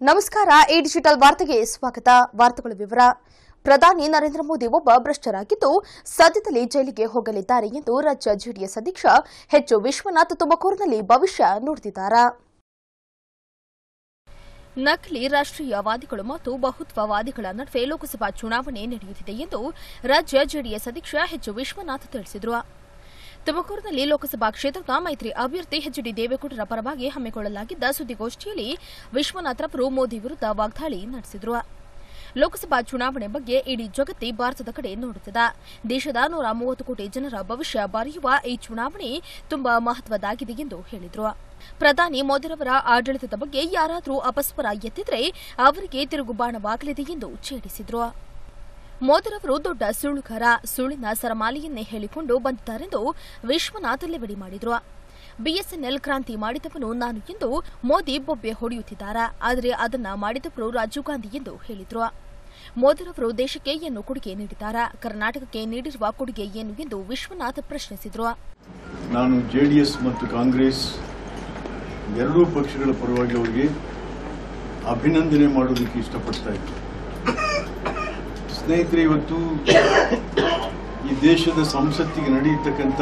ನಮಸ್ಕಾರ ಈ ಡಿಜಿಟಲ್ ವಾರ್ತೆಗೆ ಸ್ವಾಗತ ವಾರ್ತೆಗಳ ವಿವರ ಪ್ರಧಾನಿ ನರೇಂದ್ರ ಮೋದಿ ಒಬ್ಬ ಭ್ರಷ್ಟರಾಗಿದ್ದು ಸದ್ಯದಲ್ಲೇ ಜೈಲಿಗೆ ಹೋಗಲಿದ್ದಾರೆ ಎಂದು ರಾಜ್ಯ ಜೆಡಿಎಸ್ ಅಧ್ಯಕ್ಷ ಎಚ್ ವಿಶ್ವನಾಥ್ ತುಮಕೂರಿನಲ್ಲಿ ಭವಿಷ್ಯ ನುಡಿದಿದ್ದಾರೆ ನಕಲಿ ರಾಷ್ಟ್ರೀಯವಾದಿಗಳು ಮತ್ತು ಬಹುತ್ವವಾದಿಗಳ ನಡುವೆ ಲೋಕಸಭಾ ಚುನಾವಣೆ ನಡೆಯುತ್ತಿದೆ ಎಂದು ರಾಜ್ಯ ಜೆಡಿಎಸ್ ಅಧ್ಯಕ್ಷ ಎಚ್ ವಿಶ್ವನಾಥ್ ತಿಳಿಸಿದರು ತುಮಕೂರಿನಲ್ಲಿ ಲೋಕಸಭಾ ಕ್ಷೇತ್ರದ ಮೈತ್ರಿ ಅಭ್ಯರ್ಥಿ ಎಚ್ ಡಿ ದೇವೇಗೌಡರ ಪರವಾಗಿ ಹಮ್ಮಿಕೊಳ್ಳಲಾಗಿದ್ದ ಸುದ್ದಿಗೋಷ್ಠಿಯಲ್ಲಿ ವಿಶ್ವನಾಥ್ ರವರು ಮೋದಿ ವಿರುದ್ಧ ವಾಗ್ದಾಳಿ ನಡೆಸಿದರು ಲೋಕಸಭಾ ಚುನಾವಣೆ ಬಗ್ಗೆ ಇಡೀ ಜಗತ್ತೇ ಭಾರತದ ಕಡೆ ನೋಡುತ್ತಿದೆ ದೇಶದ ನೂರ ಮೂವತ್ತು ಕೋಟಿ ಜನರ ಭವಿಷ್ಯ ಬರೆಯುವ ಈ ಚುನಾವಣೆ ತುಂಬಾ ಮಹತ್ವದಾಗಿದೆ ಎಂದು ಹೇಳಿದರು ಪ್ರಧಾನಿ ಮೋದಿರವರ ಆಡಳಿತದ ಬಗ್ಗೆ ಯಾರಾದರೂ ಅಪಸ್ವರ ಎತ್ತಿದ್ರೆ ಅವರಿಗೆ ತಿರುಗುಬಾಣವಾಗಲಿದೆ ಎಂದು ಛೇಡಿಸಿದರು ಮೋದಿರವರು ದೊಡ್ಡ ಸುಳ್ಳುಗಾರ ಸುಳ್ಳಿನ ಸರಮಾಲೆಯನ್ನೇ ಹೇಳಿಕೊಂಡು ಬಂದಿದ್ದಾರೆಂದು ವಿಶ್ವನಾಥ್ ಲೆವಡಿ ಮಾಡಿದರು ಬಿಎಸ್ಎನ್ಎಲ್ ಕ್ರಾಂತಿ ಮಾಡಿದವನು ನಾನು ಎಂದು ಮೋದಿ ಬೊಬ್ಬೆ ಹೊಡೆಯುತ್ತಿದ್ದಾರೆ ಆದರೆ ಅದನ್ನ ಮಾಡಿದವರು ರಾಜೀವ್ ಗಾಂಧಿ ಎಂದು ಹೇಳಿದರು ಮೋದಿರವರು ದೇಶಕ್ಕೆ ಏನು ಕೊಡುಗೆ ನೀಡಿದ್ದಾರೆ ಕರ್ನಾಟಕಕ್ಕೆ ನೀಡಿರುವ ಕೊಡುಗೆ ಏನು ಎಂದು ವಿಶ್ವನಾಥ್ ಪ್ರಶ್ನಿಸಿದರು ನಾನು ಜೆ ಡಿ ಎಸ್ ಮತ್ತು ಕಾಂಗ್ರೆಸ್ ಎರಡೂ ಪಕ್ಷಗಳ ಪರವಾಗಿ ಅವರಿಗೆ ಅಭಿನಂದನೆ ಮಾಡೋದಕ್ಕೆ ಇಷ್ಟಪಡ್ತಾ ಇದ್ದೀನಿ ಸ್ನೇಹಿತರೆ ಇವತ್ತು ಈ ದೇಶದ ಸಂಸತ್ತಿಗೆ ನಡೆಯತಕ್ಕಂಥ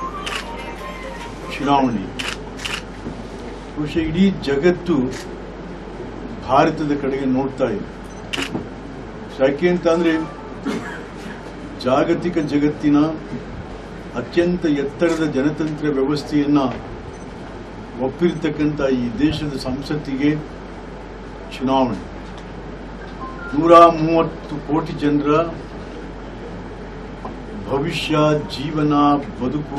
ಚುನಾವಣೆ ಬಹುಶಃ ಇಡೀ ಜಗತ್ತು ಭಾರತದ ಕಡೆಗೆ ನೋಡ್ತಾ ಇದೆ ಯಾಕೆ ಅಂತಂದ್ರೆ ಜಾಗತಿಕ ಜಗತ್ತಿನ ಅತ್ಯಂತ ಎತ್ತರದ ಜನತಂತ್ರ ವ್ಯವಸ್ಥೆಯನ್ನ ಒಪ್ಪಿರ್ತಕ್ಕಂಥ ಈ ದೇಶದ ಸಂಸತ್ತಿಗೆ ಚುನಾವಣೆ ನೂರ ಮೂವತ್ತು ಕೋಟಿ ಜನರ ಭವಿಷ್ಯ ಜೀವನ ಬದುಕು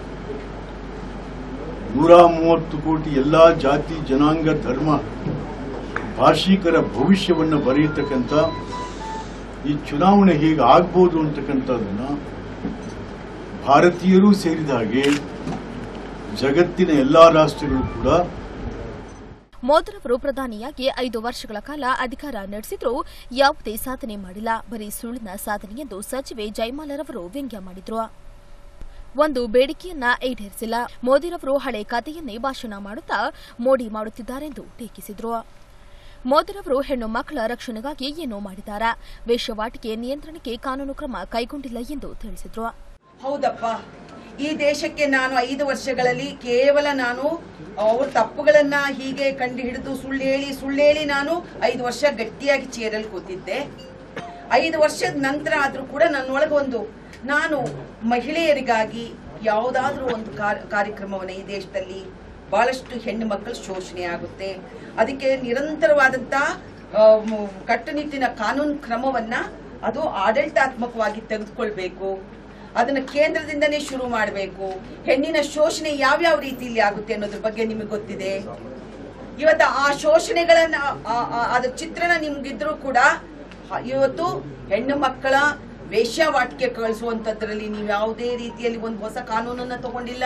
ನೂರ ಮೂವತ್ತು ಕೋಟಿ ಎಲ್ಲಾ ಜಾತಿ ಜನಾಂಗ ಧರ್ಮ ಭಾಷಿಕರ ಭವಿಷ್ಯವನ್ನು ಬರೆಯತಕ್ಕಂಥ ಈ ಚುನಾವಣೆ ಹೇಗೆ ಆಗ್ಬೋದು ಅಂತಕ್ಕಂಥದ್ದನ್ನ ಭಾರತೀಯರೂ ಸೇರಿದ ಹಾಗೆ ಜಗತ್ತಿನ ಎಲ್ಲಾ ರಾಷ್ಟ್ರಗಳು ಕೂಡ ಮೋದಿರವರು ಪ್ರಧಾನಿಯಾಗಿ ಐದು ವರ್ಷಗಳ ಕಾಲ ಅಧಿಕಾರ ನಡೆಸಿದ್ರೂ ಯಾವುದೇ ಸಾಧನೆ ಮಾಡಿಲ್ಲ ಬರೀ ಸುಳ್ಳಿನ ಸಾಧನೆ ಎಂದು ಸಚಿವೆ ಜಯಮಾಲರವರು ವ್ಯಂಗ್ಯ ಮಾಡಿದ್ರು ಒಂದು ಬೇಡಿಕೆಯನ್ನ ಈಡೇರಿಸಿಲ್ಲ ಮೋದಿರವರು ಹಳೆ ಕಥೆಯನ್ನೇ ಭಾಷಣ ಮಾಡುತ್ತಾ ಮೋಡಿ ಮಾಡುತ್ತಿದ್ದಾರೆಂದು ಟೀಕಿಸಿದ್ರು ಮೋದಿರವರು ಹೆಣ್ಣು ಮಕ್ಕಳ ರಕ್ಷಣೆಗಾಗಿ ಏನೋ ಮಾಡಿದ್ದಾರೆ ವೇಶ್ಯವಾಟಿಕೆ ನಿಯಂತ್ರಣಕ್ಕೆ ಕಾನೂನು ಕ್ರಮ ಕೈಗೊಂಡಿಲ್ಲ ಎಂದು ತಿಳಿಸಿದ್ರು ಹೌದಪ್ಪ ಈ ದೇಶಕ್ಕೆ ನಾನು ಐದು ವರ್ಷಗಳಲ್ಲಿ ಕೇವಲ ನಾನು ಅವ್ರ ತಪ್ಪುಗಳನ್ನ ಹೀಗೆ ಕಂಡು ಹಿಡಿದು ಸುಳ್ಳು ಹೇಳಿ ಸುಳ್ಳು ಹೇಳಿ ನಾನು ಐದು ವರ್ಷ ಗಟ್ಟಿಯಾಗಿ ಚೇರಲ್ಲಿ ಕೂತಿದ್ದೆ ಐದು ವರ್ಷದ ನಂತರ ಆದ್ರೂ ಕೂಡ ನನ್ನೊಳಗೆ ಒಂದು ನಾನು ಮಹಿಳೆಯರಿಗಾಗಿ ಯಾವುದಾದ್ರೂ ಒಂದು ಕಾರ್- ಕಾರ್ಯಕ್ರಮವನ್ನ ಈ ದೇಶದಲ್ಲಿ ಬಹಳಷ್ಟು ಹೆಣ್ಣು ಮಕ್ಕಳು ಶೋಷಣೆ ಆಗುತ್ತೆ ಅದಕ್ಕೆ ನಿರಂತರವಾದಂತ ಆ, ಮ್, ಕಟ್ಟುನಿಟ್ಟಿನ ಕಾನೂನು ಕ್ರಮವನ್ನ ಅದು ಆಡಳಿತಾತ್ಮಕವಾಗಿ ತೆಗೆದುಕೊಳ್ಬೇಕು ಅದನ್ನ ಕೇಂದ್ರದಿಂದನೇ ಶುರು ಮಾಡಬೇಕು ಹೆಣ್ಣಿನ ಶೋಷಣೆ ಯಾವ್ಯಾವ ರೀತಿಯಲ್ಲಿ ಆಗುತ್ತೆ ಅನ್ನೋದ್ರ ಬಗ್ಗೆ ನಿಮಗೆ ಗೊತ್ತಿದೆ ಇವತ್ತು ಆ ಶೋಷಣೆಗಳನ್ನ ಆ- ಆ- ಅದ್ರ ಚಿತ್ರಣ ನಿಮ್ಗಿದ್ರು ಕೂಡ ಹ- ಇವತ್ತು ಹೆಣ್ಣು ಮಕ್ಕಳ ವೇಶ್ಯಾವಾಟಿಕೆ ಕಳಿಸುವಂತದ್ರಲ್ಲಿ ನೀವು ಯಾವುದೇ ರೀತಿಯಲ್ಲಿ ಒಂದು ಹೊಸ ಕಾನೂನನ್ನ ತಗೊಂಡಿಲ್ಲ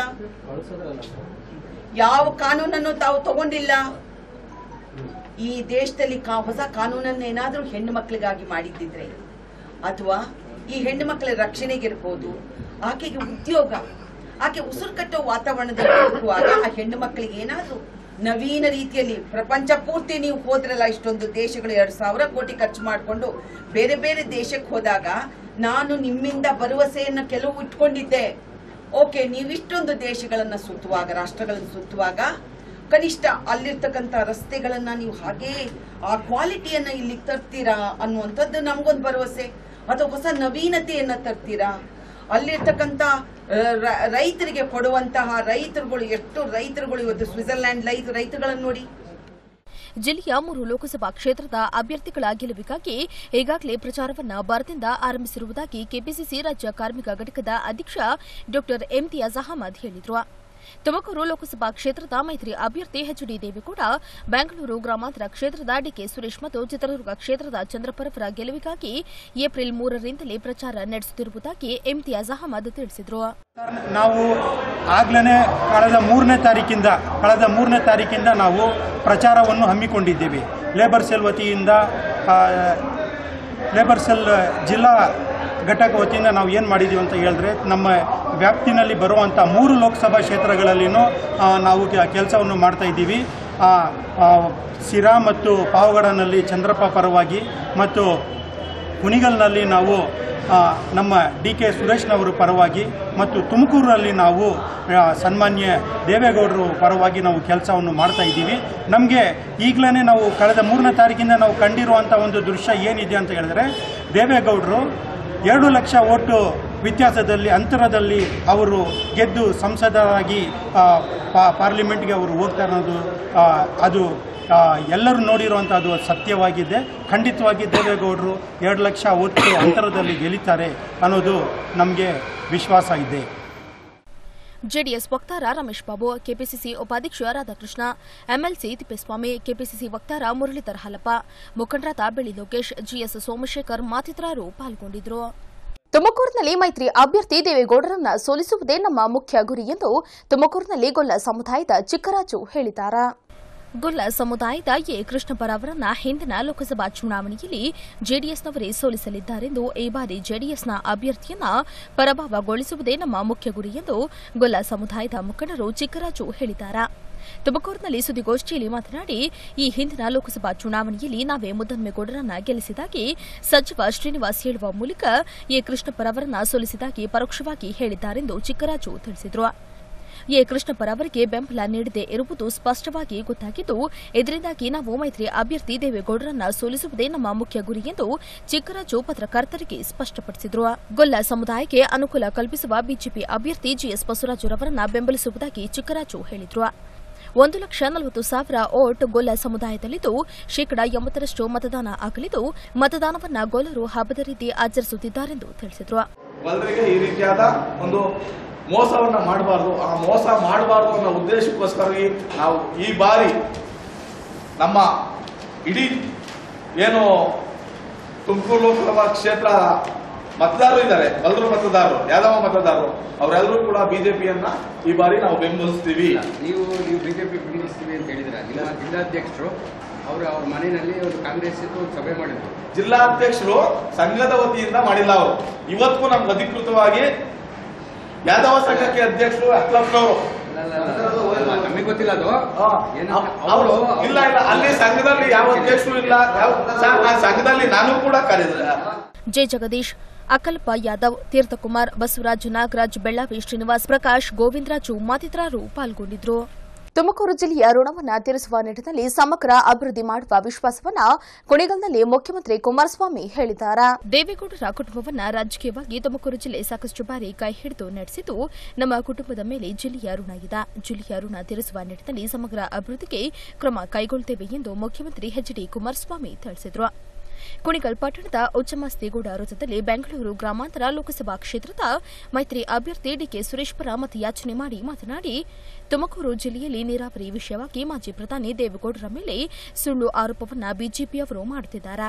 ಯಾವ ಕಾನೂನನ್ನು ತಾವು ತಗೊಂಡಿಲ್ಲ ಈ ದೇಶದಲ್ಲಿ ಕಾ- ಹೊಸ ಕಾನೂನನ್ನ ಏನಾದ್ರೂ ಹೆಣ್ಣು ಮಕ್ಕಳಿಗಾಗಿ ಮಾಡಿದ್ದಿದ್ರೆ ಅಥವಾ ಈ ಹೆಣ್ಣು ಮಕ್ಕಳ ರಕ್ಷಣೆಗಿರ್ಬೋದು ಆಕೆಗೆ ಉದ್ಯೋಗ ಆಕೆ ಉಸಿರು ಕಟ್ಟೋ ವಾತಾವರಣದಲ್ಲಿ ಬದುಕುವಾಗ ಆ ಹೆಣ್ಣು ಮಕ್ಕಳಿಗೆ ಏನಾದ್ರೂ ನವೀನ ರೀತಿಯಲ್ಲಿ ಪ್ರಪಂಚ ಪೂರ್ತಿ ನೀವು ಹೋದ್ರಲ್ಲ ಇಷ್ಟೊಂದು ದೇಶಗಳು ಎರಡು ಸಾವಿರ ಕೋಟಿ ಖರ್ಚು ಮಾಡಿಕೊಂಡು ಬೇರೆ ಬೇರೆ ದೇಶಕ್ಕೆ ಹೋದಾಗ ನಾನು ನಿಮ್ಮಿಂದ ಭರವಸೆಯನ್ನ ಕೆಲವು ಇಟ್ಕೊಂಡಿದ್ದೆ ಓಕೆ ನೀವಿಷ್ಟೊಂದು ದೇಶಗಳನ್ನ ಸುತ್ತುವಾಗ ರಾಷ್ಟ್ರಗಳನ್ನು ಸುತ್ತುವಾಗ ಕನಿಷ್ಠ ಅಲ್ಲಿರ್ತಕ್ಕಂಥ ರಸ್ತೆಗಳನ್ನ ನೀವು ಹಾಗೇ ಆ ಕ್ವಾಲಿಟಿಯನ್ನ ಇಲ್ಲಿ ತರ್ತೀರಾ ಅನ್ನುವಂಥದ್ದು ನಮ್ಗೊಂದು ಭರವಸೆ ಅಥವಾ ಹೊಸ ನವೀನತೆಯನ್ನ ತರ್ತೀರಾ ಅಲ್ಲಿರ್ತಕ್ಕಂಥ ಆ, ರ- ರೈತರಿಗೆ ಕೊಡುವಂತಹ ರೈತರುಗಳು ಎಷ್ಟು ರೈತರುಗಳು ಇವತ್ತು ಸ್ವಿಟ್ಜರ್ಲ್ಯಾಂಡ್ ರೈತ ರೈತರುಗಳನ್ನು ನೋಡಿ ಜಿಲ್ಲೆಯ ಮೂರು ಲೋಕಸಭಾ ಕ್ಷೇತ್ರದ ಅಭ್ಯರ್ಥಿಗಳ ಗೆಲುವಿಗಾಗಿ ಈಗಾಗಲೇ ಪ್ರಚಾರವನ್ನ ಭರದಿಂದ ಆರಂಭಿಸಿರುವುದಾಗಿ ಕೆಪಿಸಿಸಿ ರಾಜ್ಯ ಕಾರ್ಮಿಕ ಘಟಕದ ಅಧ್ಯಕ್ಷ ಡಾ ಇಮ್ತಿಯಾಜ್ ಅಹಮದ್ ಹೇಳಿದರು ತುಮಕೂರು ಲೋಕಸಭಾ ಕ್ಷೇತ್ರದ ಮೈತ್ರಿ ಅಭ್ಯರ್ಥಿ ಎಚ್ ಡಿ ದೇವೇಗೌಡ ಬೆಂಗಳೂರು ಗ್ರಾಮಾಂತರ ಕ್ಷೇತ್ರದ ಡಿಕೆ ಸುರೇಶ್ ಮತ್ತು ಚಿತ್ರದುರ್ಗ ಕ್ಷೇತ್ರದ ಚಂದ್ರಪರವರ ಗೆಲುವಿಗಾಗಿ ಏಪ್ರಿಲ್ ಮೂರರಿಂದಲೇ ಪ್ರಚಾರ ನಡೆಸುತ್ತಿರುವುದಾಗಿ ಇಮ್ತಿಯಾಜ್ ಅಹಮದ್ ತಿಳಿಸಿದರು ನಾವು ಆಗ್ಲೇ ಕಳೆದ ಮೂರನೇ ತಾರೀಕಿಂದ ಕಳೆದ ಮೂರನೇ ತಾರೀಕಿಂದ ನಾವು ಪ್ರಚಾರವನ್ನು ಹಮ್ಮಿಕೊಂಡಿದ್ದೇವೆ ಲೇಬರ್ ಸೆಲ್ ವತಿಯಿಂದ ಆ, ಲೇಬರ್ ಸೆಲ್ ಜಿಲ್ಲಾ ಘಟಕ ವತಿಯಿಂದ ನಾವು ಏನು ಮಾಡಿದ್ದೀವಿ ಅಂತ ಹೇಳಿದ್ರೆ ನಮ್ಮ ವ್ಯಾಪ್ತಿನಲ್ಲಿ ಬರುವಂಥ ಮೂರು ಲೋಕಸಭಾ ಕ್ಷೇತ್ರಗಳಲ್ಲಿನೂ ಆ, ನಾವು ಕೆಲಸವನ್ನು ಮಾಡ್ತಾ ಇದ್ದೀವಿ ಆ, ಆ, ಸಿರಾ ಮತ್ತು ಪಾವಗಡನಲ್ಲಿ ಚಂದ್ರಪ್ಪ ಪರವಾಗಿ ಮತ್ತು ಕುಣಿಗಲ್ನಲ್ಲಿ ನಾವು ಆ, ನಮ್ಮ ಡಿ ಕೆ ಸುರೇಶ್ನವರ ಪರವಾಗಿ ಮತ್ತು ತುಮಕೂರಿನಲ್ಲಿ ನಾವು ಆ, ಸನ್ಮಾನ್ಯ ದೇವೇಗೌಡರು ಪರವಾಗಿ ನಾವು ಕೆಲಸವನ್ನು ಮಾಡ್ತಾ ಇದ್ದೀವಿ ನಮಗೆ ಈಗಲೇ ನಾವು ಕಳೆದ ಮೂರನೇ ತಾರೀಕಿಂದ ನಾವು ಕಂಡಿರುವಂಥ ಒಂದು ದೃಶ್ಯ ಏನಿದೆ ಅಂತ ಹೇಳಿದ್ರೆ ದೇವೇಗೌಡರು ಎರಡು ಲಕ್ಷ ಓಟು ವ್ಯತ್ಯಾಸದಲ್ಲಿ ಅಂತರದಲ್ಲಿ ಅವರು ಗೆದ್ದು ಸಂಸದರಾಗಿ ಆ, ಪಾ- ಪಾರ್ಲಿಮೆಂಟ್ಗೆ ಅವರು ಹೋಗ್ತಾ ಇರೋದು ಆ, ಅದು ಆ, ಎಲ್ಲರೂ ನೋಡಿರುವಂಥದ್ದು ಸತ್ಯವಾಗಿದೆ ಖಂಡಿತವಾಗಿ ದೇವೇಗೌಡರು ಎರಡು ಲಕ್ಷ ಒಟ್ಟು ಅಂತರದಲ್ಲಿ ಗೆಲ್ಲಿತಾರೆ ಅನ್ನೋದು ನಮಗೆ ವಿಶ್ವಾಸ ಇದೆ ಜೆಡಿಎಸ್ ವಕ್ತಾರ ರಮೇಶ್ ಬಾಬು ಕೆಪಿಸಿಸಿ ಉಪಾಧ್ಯಕ್ಷ ರಾಧಾಕೃಷ್ಣ ಎಂಎಲ್ಸಿ ತಿಪ್ಪೇಸ್ವಾಮಿ ಕೆಪಿಸಿಸಿ ವಕ್ತಾರ ಮುರಳೀಧರ ಹಾಲಪ್ಪ ಮುಖಂಡರಾದ ಬೆಳ್ಳಿ ಲೋಕೇಶ್ ಜಿಎಸ್ ಸೋಮಶೇಖರ್ ಮತ್ತಿತರರು ಪಾಲ್ಗೊಂಡಿದ್ದರು ತುಮಕೂರಿನಲ್ಲಿ ಮೈತ್ರಿ ಅಭ್ಯರ್ಥಿ ದೇವೇಗೌಡರನ್ನ ಸೋಲಿಸುವುದೇ ನಮ್ಮ ಮುಖ್ಯ ಗುರಿ ಎಂದು ತುಮಕೂರಿನಲ್ಲಿ ಗೊಲ್ಲ ಸಮುದಾಯದ ಚಿಕ್ಕರಾಜು ಹೇಳಿದ್ದಾರೆ ಗೊಲ್ಲ ಸಮುದಾಯದ ಎ ಕೃಷ್ಣಪ್ಪರ ಅವರನ್ನ ಹಿಂದಿನ ಲೋಕಸಭಾ ಚುನಾವಣೆಯಲ್ಲಿ ಜೆಡಿಎಸ್ನವರೇ ಸೋಲಿಸಲಿದ್ದಾರೆಂದು ಈ ಬಾರಿ ಜೆಡಿಎಸ್ನ ಅಭ್ಯರ್ಥಿಯನ್ನ ಪರಾಭವಗೊಳಿಸುವುದೇ ನಮ್ಮ ಮುಖ್ಯ ಗುರಿ ಎಂದು ಗೊಲ್ಲ ಸಮುದಾಯದ ಮುಖಂಡರು ಚಿಕ್ಕರಾಜು ಹೇಳಿದ್ದಾರೆ ತುಮಕೂರಿನಲ್ಲಿ ಸುದ್ದಿಗೋಷ್ಠಿಯಲ್ಲಿ ಮಾತನಾಡಿ ಈ ಹಿಂದಿನ ಲೋಕಸಭಾ ಚುನಾವಣೆಯಲ್ಲಿ ನಾವೇ ಮುದ್ದನ್ಮೇಗೌಡರನ್ನ ಗೆಲ್ಲಿಸಿದಾಗಿ ಸಚಿವ ಶ್ರೀನಿವಾಸ್ ಹೇಳುವ ಮೂಲಕ ಎ ಕೃಷ್ಣಪ್ಪರವರನ್ನ ಸೋಲಿಸಿದಾಗಿ ಪರೋಕ್ಷವಾಗಿ ಹೇಳಿದ್ದಾರೆಂದು ಚಿಕ್ಕರಾಜು ತಿಳಿಸಿದರು ಎ ಕೃಷ್ಣಪ್ಪರವರಿಗೆ ಬೆಂಬಲ ನೀಡದೇ ಇರುವುದು ಸ್ಪಷ್ಟವಾಗಿ ಗೊತ್ತಾಗಿದ್ದು ಇದರಿಂದಾಗಿ ನಾವು ಮೈತ್ರಿ ಅಭ್ಯರ್ಥಿ ದೇವೇಗೌಡರನ್ನ ಸೋಲಿಸುವುದೇ ನಮ್ಮ ಮುಖ್ಯ ಗುರಿ ಎಂದು ಚಿಕ್ಕರಾಜು ಪತ್ರಕರ್ತರಿಗೆ ಸ್ಪಷ್ಟಪಡಿಸಿದರು ಗೊಲ್ಲ ಸಮುದಾಯಕ್ಕೆ ಅನುಕೂಲ ಕಲ್ಪಿಸುವ ಬಿಜೆಪಿ ಅಭ್ಯರ್ಥಿ ಜಿಎಸ್ ಬಸವರಾಜರವರನ್ನ ಬೆಂಬಲಿಸುವುದಾಗಿ ಚಿಕ್ಕರಾಜು ಹೇಳಿದರು ಒಂದು ಲಕ್ಷ ನಲವತ್ತು ಸಾವಿರ ಓಟ್ ಗೊಲ್ಲ ಸಮುದಾಯದಲ್ಲಿದ್ದು ಶೇಕಡಾ ಎಂಬತ್ತರಷ್ಟು ಮತದಾನ ಆಗಲಿದ್ದು ಮತದಾನವನ್ನ ಗೊಲ್ಲರು ಹಬ್ಬದ ರೀತಿ ಆಚರಿಸುತ್ತಿದ್ದಾರೆಂದು ತಿಳಿಸಿದರು ಬಲ್ಲರಿಗೆ ಈ ರೀತಿಯಾದ ಒಂದು ಮೋಸವನ್ನ ಮಾಡಬಾರ್ದು ಆ ಮೋಸ ಮಾಡಬಾರ್ದು ಅನ್ನೋ ಉದ್ದೇಶಕ್ಕೋಸ್ಕರವಾಗಿ ನಾವು ಈ ಬಾರಿ ನಮ್ಮ ಇಡೀ ಏನು ತುಮಕೂರು ಲೋಕಸಭಾ ಕ್ಷೇತ್ರ ಮತದಾರರು ಇದ್ದಾರೆ ಬಲ್ಲರು ಮತದಾರರು ಯಾದವ ಮತದಾರರು ಅವರೆಲ್ಲರೂ ಕೂಡ ಬಿಜೆಪಿಯನ್ನ ಈ ಬಾರಿ ನಾವು ಬೆಂಬಲಿಸ್ತೀವಿ ನೀವು ನೀವು ಬಿಜೆಪಿ ಬೆಂಬಲಿಸ್ತೀವಿ ಅಂತ ಹೇಳಿದ್ರ ನಿಮ್ಮ ಜಿಲ್ಲಾಧ್ಯಕ್ಷರು ಅವರು ಅವ್ರ ಮನೆಯಲ್ಲಿ ಒಂದು ಕಾಂಗ್ರೆಸ್ ಒಂದು ಸಭೆ ಮಾಡಿದ್ರು ಜಿಲ್ಲಾಧ್ಯಕ್ಷರು ಸಂಘದ ವತಿಯಿಂದ ಮಾಡಿಲ್ಲ ಅವರು ಇವತ್ತಿಗೂ ನಮ್ಗೆ ಅಧಿಕೃತವಾಗಿ ಯಾದವ ಸಂಘಕ್ಕೆ ಅಧ್ಯಕ್ಷರು ಅಕ್ಲಪ್ನವರು ನಮಗೆ ಗೊತ್ತಿಲ್ಲ ಅದು ಏನು ಅವರು ಅವರು ಇಲ್ಲ ಇಲ್ಲ ಅಲ್ಲಿ ಸಂಘದಲ್ಲಿ ಯಾವ ಅಧ್ಯಕ್ಷರು ಇಲ್ಲ ಯಾವ- ಸ- ಆ ಸಂಘದಲ್ಲಿ ನಾನು ಕೂಡ ಕರೆದ ಜೆ ಜಗದೀಶ್ ಅಕಲ್ಪ ಯಾದವ್ ತೀರ್ಥಕುಮಾರ್ ಬಸವರಾಜ್ ನಾಗರಾಜ್ ಬೆಳ್ಳಾವಿ ಶ್ರೀನಿವಾಸ್ ಪ್ರಕಾಶ್ ಗೋವಿಂದರಾಜು ಮತ್ತಿತರರು ಪಾಲ್ಗೊಂಡಿದ್ರು ತುಮಕೂರು ಜಿಲ್ಲೆಯ ಋಣವನ್ನ ತೀರಿಸುವ ನಿಟ್ಟಿನಲ್ಲಿ ಸಮಗ್ರ ಅಭಿವೃದ್ಧಿ ಮಾಡುವ ವಿಶ್ವಾಸವನ್ನ ಕುಣಿಗಲ್ನಲ್ಲಿ ಮುಖ್ಯಮಂತ್ರಿ ಕುಮಾರಸ್ವಾಮಿ ಹೇಳಿದ್ದಾರೆ ದೇವೇಗೌಡರ ಕುಟುಂಬವನ್ನ ರಾಜಕೀಯವಾಗಿ ತುಮಕೂರು ಜಿಲ್ಲೆ ಸಾಕಷ್ಟು ಬಾರಿ ಕೈ ಹಿಡಿದು ನಡೆಸಿದ್ದು ನಮ್ಮ ಕುಟುಂಬದ ಮೇಲೆ ಜಿಲ್ಲೆಯ ಋಣ ಇದೆ ಜಿಲ್ಲೆಯ ಋಣ ತೀರಿಸುವ ನಿಟ್ಟಿನಲ್ಲಿ ಸಮಗ್ರ ಅಭಿವೃದ್ಧಿಗೆ ಕ್ರಮ ಕೈಗೊಳ್ಳುತ್ತೇವೆ ಎಂದು ಮುಖ್ಯಮಂತ್ರಿ ಎಚ್ ಡಿ ಕುಮಾರಸ್ವಾಮಿ ತಿಳಿಸಿದರು ಕುಣಿಗಲ್ ಪಟ್ಟಣದ ಉಚ್ಚಮಸ್ತಿಗೂಡ ವೃತ್ತದಲ್ಲಿ ಬೆಂಗಳೂರು ಗ್ರಾಮಾಂತರ ಲೋಕಸಭಾ ಕ್ಷೇತ್ರದ ಮೈತ್ರಿ ಅಭ್ಯರ್ಥಿ ಡಿಕೆ ಸುರೇಶ್ ಪರ ಮತಯಾಚನೆ ಮಾಡಿ ಮಾತನಾಡಿ ತುಮಕೂರು ಜಿಲ್ಲೆಯಲ್ಲಿ ನೀರಾವರಿ ವಿಷಯವಾಗಿ ಮಾಜಿ ಪ್ರಧಾನಿ ದೇವೇಗೌಡರ ಮೇಲೆ ಸುಳ್ಳು ಆರೋಪವನ್ನ ಬಿಜೆಪಿಯವರು ಮಾಡುತ್ತಿದ್ದಾರೆ